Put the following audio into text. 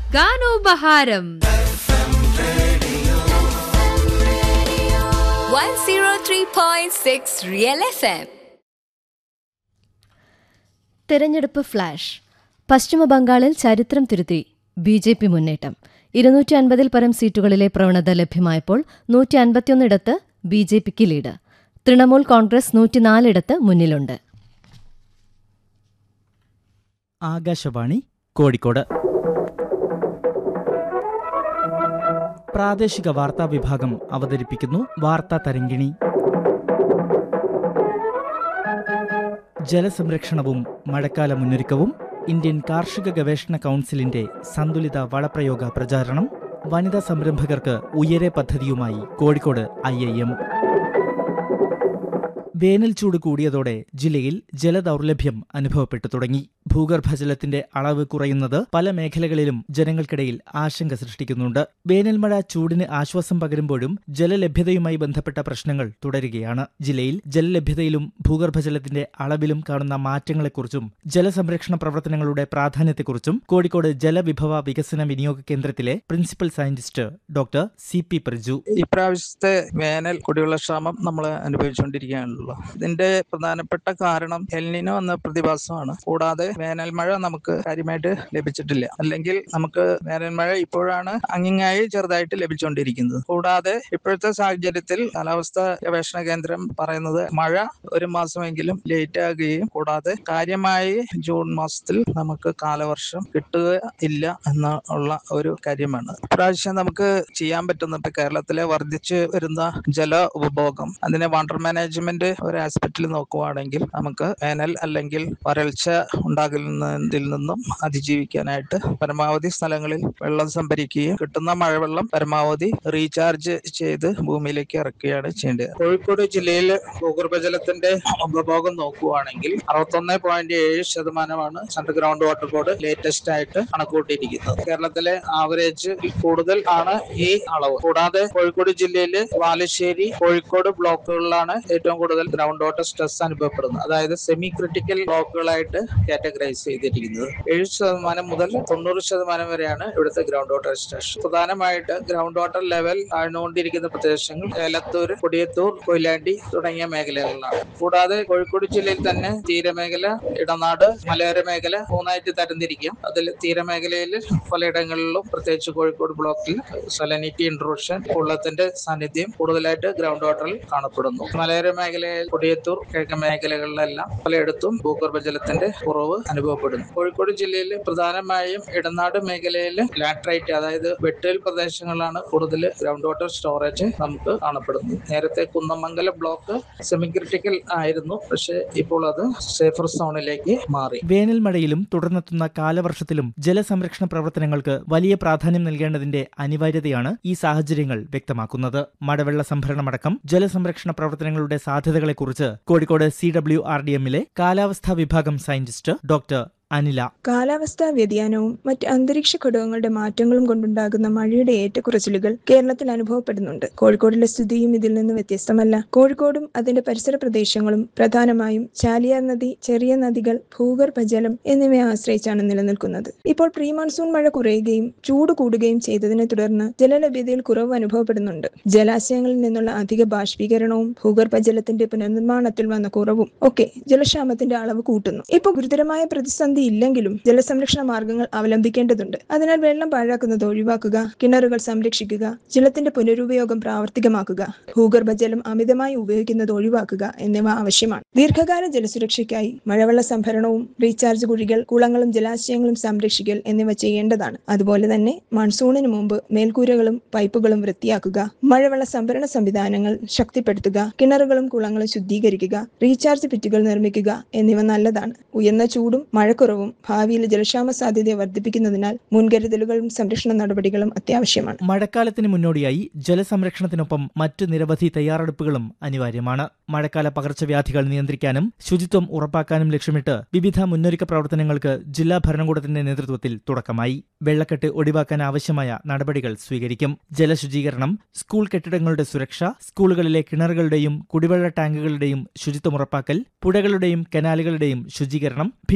ഗാനോപഹാരം 103.6 Real FM. തെരഞ്ഞെടുപ്പ് flash പശ്ചിമ ബംഗാളിൽ ചരിത്രം തിരുത്തി ബി ജെ പി മുന്നേറ്റം ഇരുന്നൂറ്റി അൻപതിൽ പരം സീറ്റുകളിലെ പ്രവണത ലഭ്യമായപ്പോൾ നൂറ്റി അൻപത്തിയൊന്നിടത്ത് ബി ജെ പിക്ക് ലീഡ് തൃണമൂൽ കോൺഗ്രസ് നൂറ്റിനാലിടത്ത് മുന്നിലുണ്ട് ആകാശവാണി കോഴിക്കോട് പ്രാദേശിക വാർത്താ വിഭാഗം അവതരിപ്പിക്കുന്നു വാർത്താ തരങ്കിണി ജലസംരക്ഷണവും മഴക്കാല മുന്നൊരുക്കവും ഇന്ത്യൻ കാർഷിക ഗവേഷണ കൗൺസിലിന്റെ സന്തുലിത വളപ്രയോഗ പ്രചാരണം വനിതാ സംരംഭകർക്ക് ഉയരെ പദ്ധതിയുമായി കോഴിക്കോട് ഐ ഐ എം വേനൽ ചൂട് കൂടിയതോടെ ജില്ലയിൽ ജലദൗർലഭ്യം അനുഭവപ്പെട്ടു തുടങ്ങി ഭൂഗർഭജലത്തിന്റെ അളവ് കുറയുന്നത് പല മേഖലകളിലും ജനങ്ങൾക്കിടയിൽ ആശങ്ക സൃഷ്ടിക്കുന്നുണ്ട് വേനൽമഴ ചൂടിന് ആശ്വാസം പകരുമ്പോഴും ജലലഭ്യതയുമായി ബന്ധപ്പെട്ട പ്രശ്നങ്ങൾ തുടരുകയാണ് ജില്ലയിൽ ജലലഭ്യതയിലും ഭൂഗർഭജലത്തിന്റെ അളവിലും കാണുന്ന മാറ്റങ്ങളെക്കുറിച്ചും ജലസംരക്ഷണ പ്രവർത്തനങ്ങളുടെ പ്രാധാന്യത്തെക്കുറിച്ചും കോഴിക്കോട് ജലവിഭവ വികസന വിനിയോഗ കേന്ദ്രത്തിലെ principal scientist doctor C P Praju ഇപ്രാവശ്യത്തെ വേനൽ കുടിവെള്ളക്ഷാമം നമ്മൾ അനുഭവിച്ചുകൊണ്ടിരിക്കുകയാണല്ലോ ഇതിന്റെ പ്രധാനപ്പെട്ട കാരണം എൽനിനോ എന്ന പ്രതിഭാസമാണ് കൂടാതെ വേനൽ മഴ നമുക്ക് കാര്യമായിട്ട് ലഭിച്ചിട്ടില്ല അല്ലെങ്കിൽ നമുക്ക് വേനൽ മഴ ഇപ്പോഴാണ് അങ്ങിങ്ങായി ചെറുതായിട്ട് ലഭിച്ചുകൊണ്ടിരിക്കുന്നത് കൂടാതെ ഇപ്പോഴത്തെ സാഹചര്യത്തിൽ കാലാവസ്ഥാ ഗവേഷണ കേന്ദ്രം പറയുന്നത് മഴ ഒരു മാസമെങ്കിലും ലേറ്റ് ആകുകയും കൂടാതെ കാര്യമായി ജൂൺ മാസത്തിൽ നമുക്ക് കാലവർഷം കിട്ടുക ഇല്ല എന്നുള്ള ഒരു കാര്യമാണ് ഇപ്രാവശ്യം നമുക്ക് ചെയ്യാൻ പറ്റുന്ന ഇപ്പൊ കേരളത്തിലെ വർദ്ധിച്ചു വരുന്ന ജല ഉപഭോഗം അതിനെ വാട്ടർ മാനേജ്മെന്റ് ഒരു ആസ്പെക്റ്റിൽ നോക്കുവാണെങ്കിൽ നമുക്ക് വേനൽ അല്ലെങ്കിൽ വരൾച്ച ഉണ്ടാകുന്നതിൽ നിന്നും അതിജീവിക്കാനായിട്ട് പരമാവധി സ്ഥലങ്ങളിൽ വെള്ളം സംഭരിക്കുകയും കിട്ടുന്ന മഴവെള്ളം പരമാവധി റീചാർജ് ചെയ്ത് ഭൂമിയിലേക്ക് ഇറക്കുകയാണ് ചെയ്യേണ്ടത് കോഴിക്കോട് ജില്ലയിൽ ഭൂഗർഭജലത്തിന്റെ ഉപഭോഗം നോക്കുവാണെങ്കിൽ അറുപത്തൊന്ന് പോയിന്റ് ഏഴ് ശതമാനമാണ് central ground water board latest ആയിട്ട് കണക്കൂട്ടിയിരിക്കുന്നത് കേരളത്തിലെ ആവറേജ് കൂടുതൽ ആണ് ഈ അളവ് കൂടാതെ കോഴിക്കോട് ജില്ലയില് ബാലുശ്ശേരി കോഴിക്കോട് ബ്ലോക്കുകളിലാണ് ഏറ്റവും കൂടുതൽ ഗ്രൗണ്ട് വാട്ടർ സ്ട്രെസ് അനുഭവപ്പെടുന്നത് അതായത് സെമി ക്രിട്ടിക്കൽ ബ്ലോക്കുകളായിട്ട് കാറ്റഗറൈസ് ചെയ്തിരിക്കുന്നത് ഏഴ് ശതമാനം മുതൽ തൊണ്ണൂറ് ശതമാനം വരെയാണ് ഇവിടുത്തെ ഗ്രൗണ്ട് വാട്ടർ സ്ട്രെസ് പ്രധാനമായിട്ട് ഗ്രൗണ്ട് വാട്ടർ ലെവൽ താഴ്ന്നുകൊണ്ടിരിക്കുന്ന പ്രദേശങ്ങൾ ഏലത്തൂർ കൊടിയത്തൂർ കൊയിലാണ്ടി തുടങ്ങിയ മേഖലകളിലാണ് കൂടാതെ കോഴിക്കോട് ജില്ലയിൽ തന്നെ തീരമേഖല ഇടനാട് മലയോര മേഖല മൂന്നായിട്ട് തരംതിരിക്കും അതിൽ തീരമേഖലയിൽ പലയിടങ്ങളിലും പ്രത്യേകിച്ച് കോഴിക്കോട് ബ്ലോക്കിൽ സലനിറ്റി ഇൻട്രൂഷൻ വെള്ളത്തിന്റെ സാന്നിധ്യം കൂടുതലായിട്ട് ഗ്രൗണ്ട് വാട്ടറിൽ കാണപ്പെടുന്നു മലയോര മേഖലയിൽ കൊടിയത്തൂർ കിഴക്കൻ മേഖലകളിലെല്ലാം പലയിടത്തും ഭൂഗർഭജലത്തിന്റെ കുറവ് അനുഭവപ്പെടുന്നു കോഴിക്കോട് ജില്ലയിൽ പ്രധാനമായും ഇടനാട് മേഖലയിൽ ലാട്രൈറ്റ് അതായത് വെട്ടേൽ പ്രദേശങ്ങളാണ് കൂടുതൽ ഗ്രൗണ്ട് വാട്ടർ സ്റ്റോറേജ് നമുക്ക് കാണപ്പെടുന്നത് നേരത്തെ കുന്നമംഗലം ബ്ലോക്ക് സെമി ക്രിട്ടിക്കൽ ആയിരുന്നു പക്ഷേ ഇപ്പോൾ അത് സേഫർ സോണിലേക്ക് മാറി വേനൽ മഴയിലും തുടർന്നെത്തുന്ന കാലവർഷത്തിലും ജലസംരക്ഷണ പ്രവർത്തനങ്ങൾക്ക് വലിയ പ്രാധാന്യം നൽകേണ്ടതിന്റെ അനിവാര്യതയാണ് ഈ സാഹചര്യങ്ങൾ വ്യക്തമാക്കുന്നത് മഴവെള്ള സംഭരണമടക്കം ജലസംരക്ഷണ പ്രവർത്തനങ്ങളുടെ സാധ്യതകളെക്കുറിച്ച് Kozhikode C W R D എമ്മിലെ കാലാവസ്ഥാ വിഭാഗം സയന്റിസ്റ്റ് ഡോക്ടർ അനില കാലാവസ്ഥാ വ്യതിയാനവും മറ്റ് അന്തരീക്ഷ ഘടകങ്ങളുടെ മാറ്റങ്ങളും കൊണ്ടുണ്ടാകുന്ന മഴയുടെ ഏറ്റക്കുറച്ചിലുകൾ കേരളത്തിൽ അനുഭവപ്പെടുന്നുണ്ട് കോഴിക്കോടിലെ സ്ഥിതിയും ഇതിൽ നിന്ന് വ്യത്യസ്തമല്ല കോഴിക്കോടും അതിന്റെ പരിസര പ്രദേശങ്ങളും പ്രധാനമായും ചാലിയാർ നദി ചെറിയ നദികൾ ഭൂഗർഭജലം എന്നിവയെ ആശ്രയിച്ചാണ് നിലനിൽക്കുന്നത് ഇപ്പോൾ പ്രീ മൺസൂൺ മഴ കുറയുകയും ചൂട് കൂടുകയും ചെയ്തതിനെ തുടർന്ന് ജലലഭ്യതയിൽ കുറവ് അനുഭവപ്പെടുന്നുണ്ട് ജലാശയങ്ങളിൽ നിന്നുള്ള അധിക ബാഷ്പീകരണവും ഭൂഗർഭജലത്തിന്റെ പുനർനിർമ്മാണത്തിൽ വന്ന കുറവും ഒക്കെ ജലക്ഷാമത്തിന്റെ അളവ് കൂട്ടുന്നു ഇപ്പോൾ ഗുരുതരമായ പ്രതിസന്ധി ഇല്ലെങ്കിലും ജലസംരക്ഷണ മാർഗങ്ങൾ അവലംബിക്കേണ്ടതുണ്ട് അതിനാൽ വെള്ളം പാഴാക്കുന്നത് ഒഴിവാക്കുക കിണറുകൾ സംരക്ഷിക്കുക ജലത്തിന്റെ പുനരുപയോഗം പ്രാവർത്തികമാക്കുക ഭൂഗർഭജലം അമിതമായി ഉപയോഗിക്കുന്നത് ഒഴിവാക്കുക എന്നിവ ആവശ്യമാണ് ദീർഘകാല ജലസുരക്ഷയ്ക്കായി മഴവെള്ള സംഭരണവും റീചാർജ് കുഴികൾ കുളങ്ങളും ജലാശയങ്ങളും സംരക്ഷിക്കൽ എന്നിവ ചെയ്യേണ്ടതാണ് അതുപോലെ തന്നെ മൺസൂണിന് മുമ്പ് മേൽക്കൂരകളും പൈപ്പുകളും വൃത്തിയാക്കുക മഴവെള്ള സംഭരണ സംവിധാനങ്ങൾ ശക്തിപ്പെടുത്തുക കിണറുകളും കുളങ്ങളും ശുദ്ധീകരിക്കുക റീചാർജ് പിറ്റുകൾ നിർമ്മിക്കുക എന്നിവ നല്ലതാണ് ഉയർന്ന ചൂടും മഴക്കുറവും ഭാവിയിൽ ജലക്ഷാമ സാധ്യതയെ വർദ്ധിപ്പിക്കുന്നതിനാൽ മുൻകരുതലുകളും സംരക്ഷണ നടപടികളും അത്യാവശ്യമാണ് മഴക്കാലത്തിന് മുന്നോടിയായി ജലസംരക്ഷണത്തിനൊപ്പം മറ്റു നിരവധി തയ്യാറെടുപ്പുകളും അനിവാര്യമാണ് മഴക്കാല പകർച്ചവ്യാധികൾ നിയന്ത്രിക്കാനും ശുചിത്വം ഉറപ്പാക്കാനും ലക്ഷ്യമിട്ട് വിവിധ മുന്നൊരുക്ക പ്രവർത്തനങ്ങൾക്ക് ജില്ലാ ഭരണകൂടത്തിന്റെ നേതൃത്വത്തിൽ തുടക്കമായി വെള്ളക്കെട്ട് ഒഴിവാക്കാൻ ആവശ്യമായ നടപടികൾ സ്വീകരിക്കും ജലശുചീകരണം സ്കൂൾ കെട്ടിടങ്ങളുടെ സുരക്ഷ സ്കൂളുകളിലെ കിണറുകളുടെയും കുടിവെള്ള ടാങ്കുകളുടെയും ശുചിത്വം ഉറപ്പാക്കൽ പുഴകളുടെയും കനാലുകളുടെയും ശുചീകരണം